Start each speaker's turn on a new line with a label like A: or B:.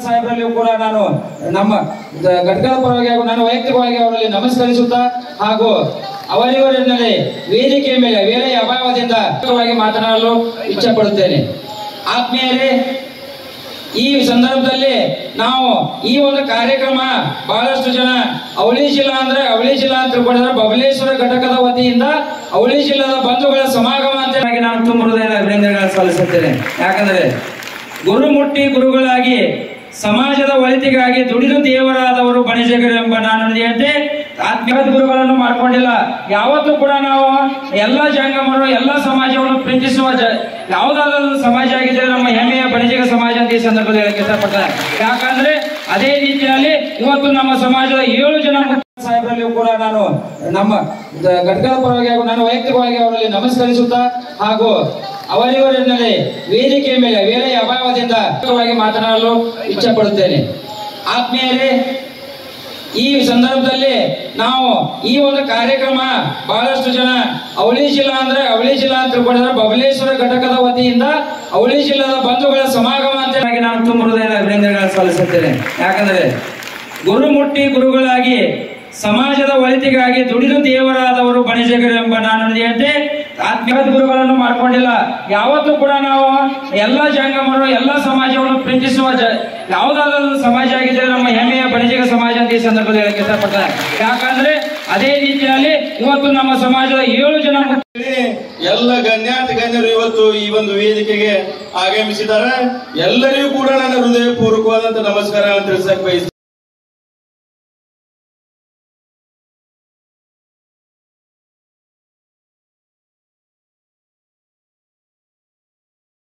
A: ಸಾಹೇಬರಲ್ಲಿಯೂ ಕೂಡ ನಾನು ನಮ್ಮ ದ- ಘಟಕದ ಪರವಾಗಿ ಹಾಗೂ ನಾನು ವೈಯಕ್ತಿಕವಾಗಿ ಅವರಲ್ಲಿ ನಮಸ್ಕರಿಸುತ್ತಾ ಹಾಗೂ ಅವರಿವರನ್ನಲ್ಲಿ ವೇದಿಕೆಯ ಮೇಲೆ ವೇಳೆಯ ಅಭಾವದಿಂದ ಮುಕ್ತವಾಗಿ ಮಾತನಾಡಲು ಇಚ್ಛೆ ಪಡುತ್ತೇನೆ ಆತ್ಮೀಯರೇ ಈ ಸಂದರ್ಭದಲ್ಲಿ ನಾವು ಈ ಒಂದು ಕಾರ್ಯಕ್ರಮ ಬಹಳಷ್ಟು ಜನ ಅವಳಿ ಜಿಲ್ಲಾ ಅಂದ್ರೆ ಅವಳಿ ಜಿಲ್ಲಾ ಅಂತ ತಿಳ್ಕೊಂಡಿದ್ರೆ ಬಬಲೇಶ್ವರ ಘಟಕದ ವತಿಯಿಂದ ಅವಳಿ ಜಿಲ್ಲಾದ ಬಂಧುಗಳ ಸಮಾಗಮ ಅಂತ ಹೇಳಿ ನಾನು ತುಂಬ ಹೃದಯದ ಅಭಿನಂದನೆಗಳನ್ನು ಸಲ್ಲಿಸುತ್ತೇನೆ ಯಾಕಂದ್ರೆ ಗುರುಮುಟ್ಟಿ ಗುರುಗಳಾಗಿ ಸಮಾಜದ ಒಳಿತಿಗಾಗಿ ದುಡಿದು ದೇವರಾದವರು ಬಣಿಜಗರು ಎಂಬ ನಾನು ನುಡಿಯಂತೆ ಆತ್ಮೀಯ ಗುರುಗಳನ್ನು ಮಾಡ್ಕೊಂಡಿಲ್ಲ ಯಾವತ್ತೂ ಕೂಡ ನಾವು ಎಲ್ಲ ಜಂಗಮರು ಎಲ್ಲ ಸಮಾಜವನ್ನು ಪ್ರೀತಿಸುವ ಜ ಯಾವುದಾದ್ರೂ ಒಂದು ಸಮಾಜ ಆಗಿದ್ರೆ ನಮ್ಮ ಹೆಮ್ಮೆಯ ಬಣಿಜಿಗ ಸಮಾಜ ಅಂತ ಈ ಸಂದರ್ಭದಲ್ಲಿ ಹೇಳಕ್ಕೆ ಇಷ್ಟಪಡ್ತಾರೆ ಯಾಕಂದ್ರೆ ಅದೇ ರೀತಿಯಲ್ಲಿ ಇವತ್ತು ನಮ್ಮ ಸಮಾಜದ ಏಳು ಜನ ಮುಖ್ಯ ಸಾಹೇಬರಲ್ಲಿಯೂ ಕೂಡ ನಾನು ನಮ್ಮ ದ- ಘಟಕದ ಪರವಾಗಿ ಹಾಗೂ ನಾನು ವೈಯಕ್ತಿಕವಾಗಿ ಅವರಲ್ಲಿ ನಮಸ್ಕರಿಸುತ್ತಾ ಹಾಗೂ ಅವರಿವರನ್ನಲ್ಲಿ ವೇದಿಕೆಯ ಮೇಲೆ ವೇಳೆಯ ಅಭಾವದಿಂದ ಮುಕ್ತವಾಗಿ ಮಾತನಾಡಲು ಇಚ್ಛೆ ಪಡುತ್ತೇನೆ ಆತ್ಮೀಯರೇ ಈ ಸಂದರ್ಭದಲ್ಲಿ ನಾವು ಈ ಒಂದು ಕಾರ್ಯಕ್ರಮ ಬಹಳಷ್ಟು ಜನ ಅವಳಿ ಜಿಲ್ಲಾ ಅಂದ್ರೆ ಅವಳಿ ಜಿಲ್ಲಾ ಅಂತ ತಿಳ್ಕೊಂಡಿದ್ರೆ ಬಬಲೇಶ್ವರ ಘಟಕದ ವತಿಯಿಂದ ಅವಳಿ ಜಿಲ್ಲಾದ ಬಂಧುಗಳ ಸಮಾಗಮ ಅಂತ ಹೇಳಿ ನಾನು ತುಂಬ ಹೃದಯದ ಅಭಿನಂದನೆಗಳನ್ನು ಸಲ್ಲಿಸುತ್ತೇನೆ ಯಾಕಂದ್ರೆ ಗುರುಮುಟ್ಟಿ ಗುರುಗಳಾಗಿ ಸಮಾಜದ ಒಳಿತಿಗಾಗಿ ದುಡಿದು ದೇವರಾದವರು ಬಣಿಜಗರು ಎಂಬ ನಾನು ನುಡಿಯಂತೆ ಆತ್ಮೀಯ ಗುರುಗಳನ್ನು ಮಾಡ್ಕೊಂಡಿಲ್ಲ ಯಾವತ್ತೂ ಕೂಡ ನಾವು ಎಲ್ಲ ಜಂಗಮರು ಎಲ್ಲ ಸಮಾಜವನ್ನು ಪ್ರೀತಿಸುವ ಜ ಯಾವುದಾದ್ರೂ ಒಂದು ಸಮಾಜ ಆಗಿದ್ರೆ ನಮ್ಮ ಹೆಮ್ಮೆಯ ಬಣಿಜಿಗ ಸಮಾಜ ಅಂತ ಈ ಸಂದರ್ಭದಲ್ಲಿ ಹೇಳಕ್ಕೆ ಇಷ್ಟಪಡ್ತಾರೆ ಯಾಕಂದ್ರೆ ಅದೇ ರೀತಿಯಲ್ಲಿ ಇವತ್ತು ನಮ್ಮ ಸಮಾಜದ ಏಳು ಜನ ಮುಖ್ಯ
B: ಎಲ್ಲ ಗಣ್ಯಾತಿ ಗಣ್ಯರು ಇವತ್ತು ಈ ಒಂದು ವೇದಿಕೆಗೆ ಆಗಮಿಸಿದ್ದಾರೆ ಎಲ್ಲರಿಗೂ ಕೂಡ ನನ್ನ ಹೃದಯಪೂರ್ವಕವಾದಂತ ನಮಸ್ಕಾರ ತಿಳಿಸಕ್ ಬಯಸ್ತೀನಿ